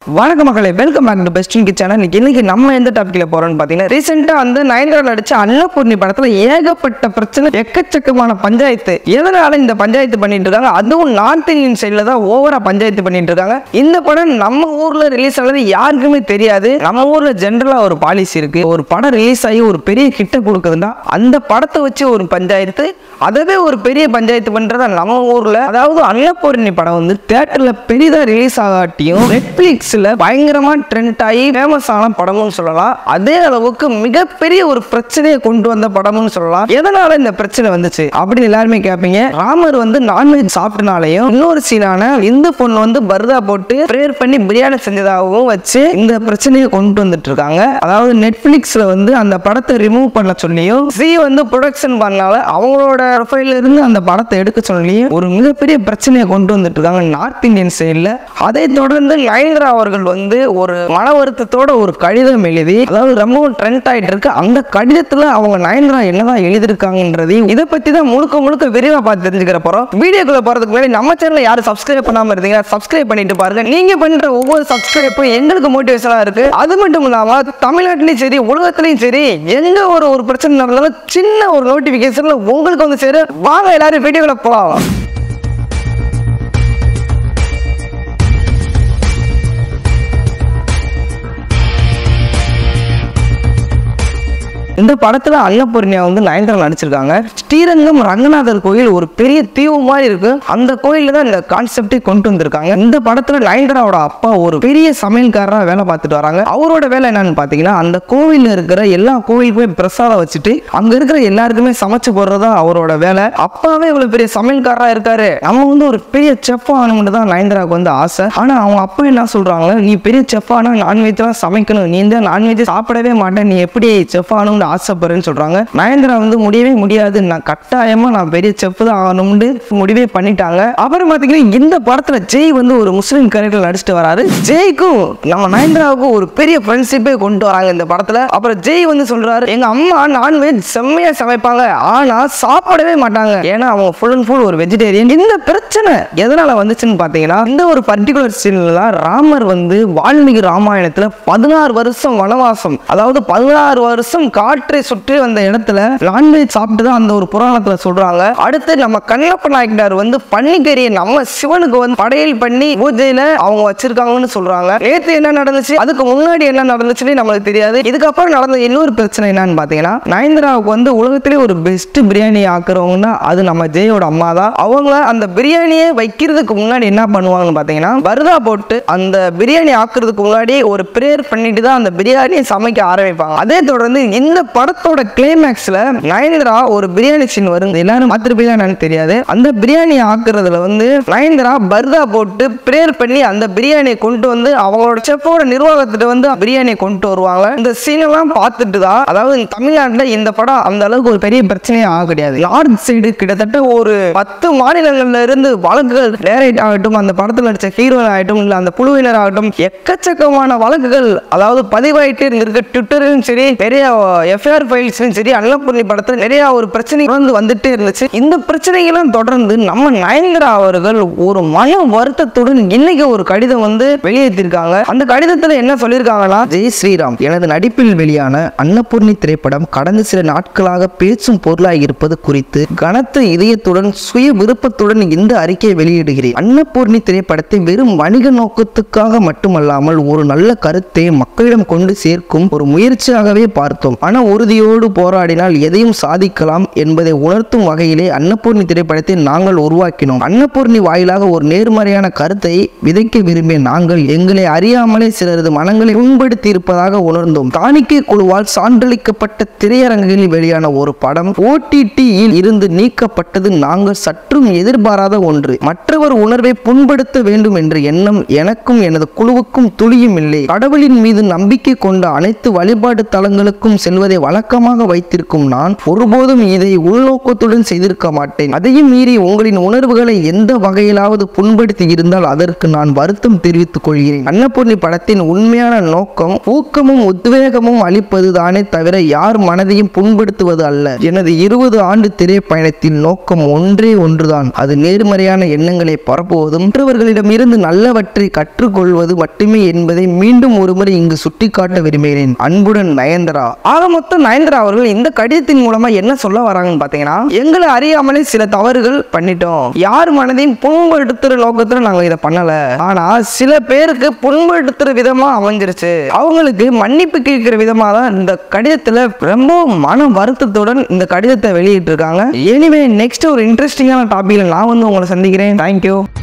வணக்க மக்களே welcome back to best இன்கி சேனல் இன்னைக்கு இன்னைக்கு நம்ம எந்த டாபிக்ல போறோம்னு பாத்தீங்கன்னா ரீசெண்டா வந்து நயன்தாரா நடிச்ச அன்னபூர்ணி படத்துல ஏகப்பட்ட பிரச்சனை எக்கச்சக்கமான பஞ்சாயத்து எதனால இந்த பஞ்சாயத்து பண்ணிட்டு இருக்காங்க அதுவும் நார்த் இந்தியன் சைடுல தான் ஓவரா பஞ்சாயத்து பண்ணிட்டு இருக்காங்க இந்த படம் நம்ம ஊர்ல ரிலீஸ் ஆனது யாருக்குமே தெரியாது நம்ம ஊர்ல ஜென்ரலா ஒரு பாலிசி இருக்கு ஒரு படம் ரிலீஸ் ஆகி ஒரு பெரிய கிட்ட கொடுக்குதுன்னா அந்த படத்தை வச்சு ஒரு பஞ்சாயத்து அதவே ஒரு பெரிய பஞ்சாயத்து பண்றதா நம்ம ஊர்ல அதாவது அன்னபூர்ணி படம் வந்து தியேட்டர்ல பெரிதா ரிலீஸ் ஆகாட்டியும் நெட்ஃபிளிக்ஸ்ல பயங்கரமா ட்ரெண்ட் ஆகி ஃபேமஸ் ஆன படமும் சொல்லலாம் அதே அளவுக்கு மிகப்பெரிய ஒரு பிரச்சனையை கொண்டு வந்த படமும் சொல்லலாம் எதனால இந்த பிரச்சனை வந்துச்சு அப்படின்னு எல்லாருமே கேட்பீங்க ராமர் வந்து நான்வெஜ் சாப்பிட்டனாலையும் இன்னொரு சீனான இந்து பொண்ணு வந்து பர்தா போட்டு ப்ரேயர் பண்ணி பிரியாணி செஞ்சதாகவும் வச்சு இந்த பிரச்சனையை கொண்டு வந்துட்டு இருக்காங்க அதாவது நெட்ஃபிளிக்ஸ்ல வந்து அந்த படத்தை ரிமூவ் பண்ண சொல்லியும் சி வந்து ப்ரொடக்ஷன் பண்ணால அவங்களோட ப்ரொஃபைல இருந்து அந்த படத்தை எடுக்க சொல்லியும் ஒரு மிகப்பெரிய பிரச்சனையை கொண்டு வந்துட்டு இருக்காங்க நார்த் இந்தியன் சைடில் அதை தொடர்ந்து நயன்தரா அவர்கள் வந்து ஒரு மன வருத்தத்தோட ஒரு கடிதம் எழுதி அதாவது ரொம்பவும் ட்ரெண்ட் ஆயிட்டு இருக்கு அந்த கடிதத்துல அவங்க நயன்தரா என்னதான் எழுதியிருக்காங்கன்றதையும் இதை பத்தி தான் முழுக்க முழுக்க விரிவா பார்த்து தெரிஞ்சுக்கிற போறோம் வீடியோக்குள்ள போறதுக்கு முன்னாடி நம்ம சேனல்ல யாரும் சப்ஸ்கிரைப் பண்ணாம இருந்தீங்க சப்ஸ்கிரைப் பண்ணிட்டு பாருங்க நீங்க பண்ற ஒவ்வொரு சப்ஸ்கிரைப்பும் எங்களுக்கு மோட்டிவேஷனா இருக்கு அது மட்டும் இல்லாம தமிழ்நாட்டிலையும் சரி உலகத்திலையும் சரி எங்க ஒரு ஒரு பிரச்சனை நடந்தாலும் சின்ன ஒரு நோட்டிபிகேஷன்ல உங்களுக்கு வந்து சரி வாங்க எல்லாரும் வீடியோக்குள்ள போகலாம் இந்த படத்துல அன்னபூர்ணியா வந்து நயன்தாரா நடிச்சிருக்காங்க ஸ்ரீரங்கம் ரங்கநாதர் கோயில் ஒரு பெரிய தீவு மாதிரி இருக்கு அந்த கோயில்ல தான் இந்த கான்செப்டே கொண்டு வந்திருக்காங்க இந்த படத்துல நயன்தாராவோட அப்பா ஒரு பெரிய சமையல்காரரா வேலை பார்த்துட்டு வராங்க அவரோட வேலை என்னன்னு பாத்தீங்கன்னா அந்த கோவில்ல இருக்கிற எல்லா கோயிலுக்குமே பிரசாதம் வச்சுட்டு அங்க இருக்கிற எல்லாருக்குமே சமைச்சு போடுறதா அவரோட வேலை அப்பாவே இவ்வளவு பெரிய சமையல்காரரா இருக்காரு நம்ம வந்து ஒரு பெரிய செஃப் ஆகணும்னு தான் நயன்தாராவுக்கு வந்து ஆசை ஆனா அவங்க அப்பா என்ன சொல்றாங்க நீ பெரிய செஃப் ஆனா நான்வெஜ் எல்லாம் சமைக்கணும் நீ இந்த நான்வெஜ் சாப்பிடவே மாட்டேன் நீ எப்படி செஃப் ஆகணும்னு ஆசைப்படுறேன்னு சொல்றாங்க நயன்தாரா வந்து முடியவே முடியாது நான் கட்டாயமா நான் பெரிய செஃப் தான் ஆகணும்னு முடிவே பண்ணிட்டாங்க அப்புறம் பாத்தீங்கன்னா இந்த படத்துல ஜெய் வந்து ஒரு முஸ்லீம் கேரக்டர் நடிச்சிட்டு வராரு ஜெய்க்கும் நம்ம நயன்தாராவுக்கும் ஒரு பெரிய ஃப்ரெண்ட்ஷிப்பே கொண்டு வராங்க இந்த படத்துல அப்புறம் ஜெய் வந்து சொல்றாரு எங்க அம்மா நான்வெஜ் செம்மையா சமைப்பாங்க ஆனா சாப்பிடவே மாட்டாங்க ஏன்னா அவங்க ஃபுல் அண்ட் ஃபுல் ஒரு வெஜிடேரியன் இந்த பிரச்சனை எதனால வந்துச்சுன்னு பாத்தீங்கன்னா இந்த ஒரு பர்டிகுலர் சீன்ல தான் ராமர் வந்து வால்மீகி ராமாயணத்துல பதினாறு வருஷம் வனவாசம் அதாவது பதினாறு வருஷம் காற்றை சுற்றி வந்த இடத்துல நான்வெஜ் சாப்பிட்டு தான் அந்த ஒரு புராணத்துல சொல்றாங்க அடுத்து நம்ம கண்ணப்ப நாயக்கனார் வந்து பன்னிக்கறியை நம்ம சிவனுக்கு வந்து படையல் பண்ணி பூஜையில அவங்க வச்சிருக்காங்கன்னு சொல்றாங்க நேத்து என்ன நடந்துச்சு அதுக்கு முன்னாடி என்ன நடந்துச்சுன்னு நம்மளுக்கு தெரியாது இதுக்கப்புறம் நடந்த இன்னொரு பிரச்சனை என்னன்னு பாத்தீங்கன்னா நயன்தராவுக்கு வந்து உலகத்திலே ஒரு பெஸ்ட் பிரியாணி ஆக்குறவங்கன்னா அது நம்ம ஜெயோட அம்மா தான் அவங்க அந்த பிரியாணியை வைக்கிறதுக்கு முன்னாடி என்ன பண்ணுவாங்கன்னு பாத்தீங்கன்னா பர்தா போட்டு அந்த பிரியாணி ஆக்குறதுக்கு முன்னாடி ஒரு ப்ரேயர் பண்ணிட்டு தான் அந்த பிரியாணியை சமைக்க ஆரம்பிப்பாங்க அதே தொடர்ந்து இந்த படத்தோட கிளைமேக்ஸ்ல நயன்தரா ஒரு பிரியாணி சீன் வரும் எல்லாரும் பார்த்துருப்பீங்களா என்னன்னு தெரியாது அந்த பிரியாணி ஆக்குறதுல வந்து நயன்தரா பர்தா போட்டு ப்ரேயர் பண்ணி அந்த பிரியாணியை கொண்டு வந்து அவங்களோட செஃப்போட நிர்வாகத்திட்ட வந்து பிரியாணியை கொண்டு வருவாங்க இந்த சீன் எல்லாம் பார்த்துட்டு தான் அதாவது தமிழ்நாட்டுல இந்த படம் அந்த அளவுக்கு ஒரு பெரிய பிரச்சனையே ஆக கிடையாது நார்த் சைடு கிட்டத்தட்ட ஒரு பத்து மாநிலங்கள்ல இருந்து வழக்குகள் டேரக்ட் ஆகட்டும் அந்த படத்தில் நடிச்ச ஹீரோ ஆகட்டும் இல்ல அந்த குழுவினர் ஆகட்டும் எக்கச்சக்கமான வழக்குகள் அதாவது பதிவாயிட்டே இருந்திருக்கு ட்விட்டரும் சரி பெரிய எஃப்ஐஆர் ஃபைல்ஸ்லையும் சரி அன்னபூர்ணி படத்தில் நிறைய ஒரு பிரச்சனை தொடர்ந்து வந்துட்டே இருந்துச்சு இந்த பிரச்சனைகள்லாம் தொடர்ந்து நம்ம நயன்தரா அவர்கள் ஒரு மன வருத்தத்துடன் இன்னைக்கு ஒரு கடிதம் வந்து வெளியேற்றிருக்காங்க அந்த கடிதத்துல என்ன சொல்லியிருக்காங்கன்னா ஜெய் ஸ்ரீராம் எனது நடிப்பில் வெளியான அன்னபூர்ணி திரைப்படம் கடந்த சில நாட்களாக பேச்சும் பொருளாக இருப்பது குறித்து கனத்த இதயத்துடன் சுய விருப்பத்துடன் இந்த அறிக்கையை வெளியிடுகிறேன் அன்னபூர்ணி திரைப்படத்தை வெறும் வணிக நோக்கத்துக்காக மட்டுமல்லாமல் ஒரு நல்ல கருத்தை மக்களிடம் கொண்டு சேர்க்கும் ஒரு முயற்சியாகவே பார்த்தோம் ஆனா உறுதியோடு போராடினால் எதையும் சாதிக்கலாம் என்பதை உணர்த்தும் வகையிலே அன்னபூர்ணி திரைப்படத்தை நாங்கள் உருவாக்கினோம் அன்னபூர்ணி வாயிலாக ஒரு நேர்மறையான கருத்தை விதைக்க விரும்பிய நாங்கள் எங்களை அறியாமலே சிலரது மனங்களை புண்படுத்தி இருப்பதாக உணர்ந்தோம் காணிக்கை குழுவால் சான்றளிக்கப்பட்ட திரையரங்குகளில் வெளியான ஒரு படம் ஓடிடியில் இருந்து நீக்கப்பட்டது நாங்கள் சற்றும் எதிர்பாராத ஒன்று மற்றவர் உணர்வை புண்படுத்த வேண்டும் என்ற எண்ணம் எனக்கும் எனது குழுவுக்கும் துளியும் இல்லை கடவுளின் மீது நம்பிக்கை கொண்ட அனைத்து வழிபாடு தலங்களுக்கும் செல்வதை வழக்கமாக வைத்திருக்கும் நான் ஒருபோதும் இதை உள்நோக்கத்துடன் செய்திருக்க மாட்டேன் அதையும் மீறி உங்களின் உணர்வுகளை எந்த வகையிலாவது புண்படுத்தி இருந்தால் அதற்கு நான் வருத்தம் தெரிவித்துக் கொள்கிறேன் அன்னபூர்ணி படத்தின் உண்மையான நோக்கம் ஊக்கமும் உத்வேகமும் அளிப்பது தானே தவிர யார் மனதையும் புண்படுத்துவது அல்ல எனது இருபது ஆண்டு திரைப்பயணத்தின் நோக்கம் ஒன்றே ஒன்றுதான் அது நேர்மறையான எண்ணங்களை பரப்புவதும் மற்றவர்களிடமிருந்து நல்லவற்றை கற்றுக்கொள்வது மட்டுமே என்பதை மீண்டும் ஒருமுறை இங்கு சுட்டிக்காட்ட விரும்புகிறேன் அன்புடன் நயன்தரா ஆக மொத்தம் நயன்தரா அவர்கள் இந்த கடிதத்தின் மூலமா என்ன சொல்ல வராங்கன்னு பாத்தீங்கன்னா எங்களை அறியாமலே சில தவறுகள் பண்ணிட்டோம் யார் மனதையும் புண்படுத்துற நோக்கத்துல நாங்க இதை பண்ணல ஆனா சில பேருக்கு புண்படுத்துற விதமா அமைஞ்சிருச்சு அவங்களுக்கு மன்னிப்பு கேட்கிற விதமா தான் இந்த கடிதத்துல ரொம்ப மன வருத்தத்துடன் இந்த கடிதத்தை வெளியிட்டு இருக்காங்க எனிவே நெக்ஸ்ட் ஒரு இன்ட்ரெஸ்டிங்கான டாபிக்ல நான் வந்து உங்களை சந்திக்கிறேன் தேங்க்யூ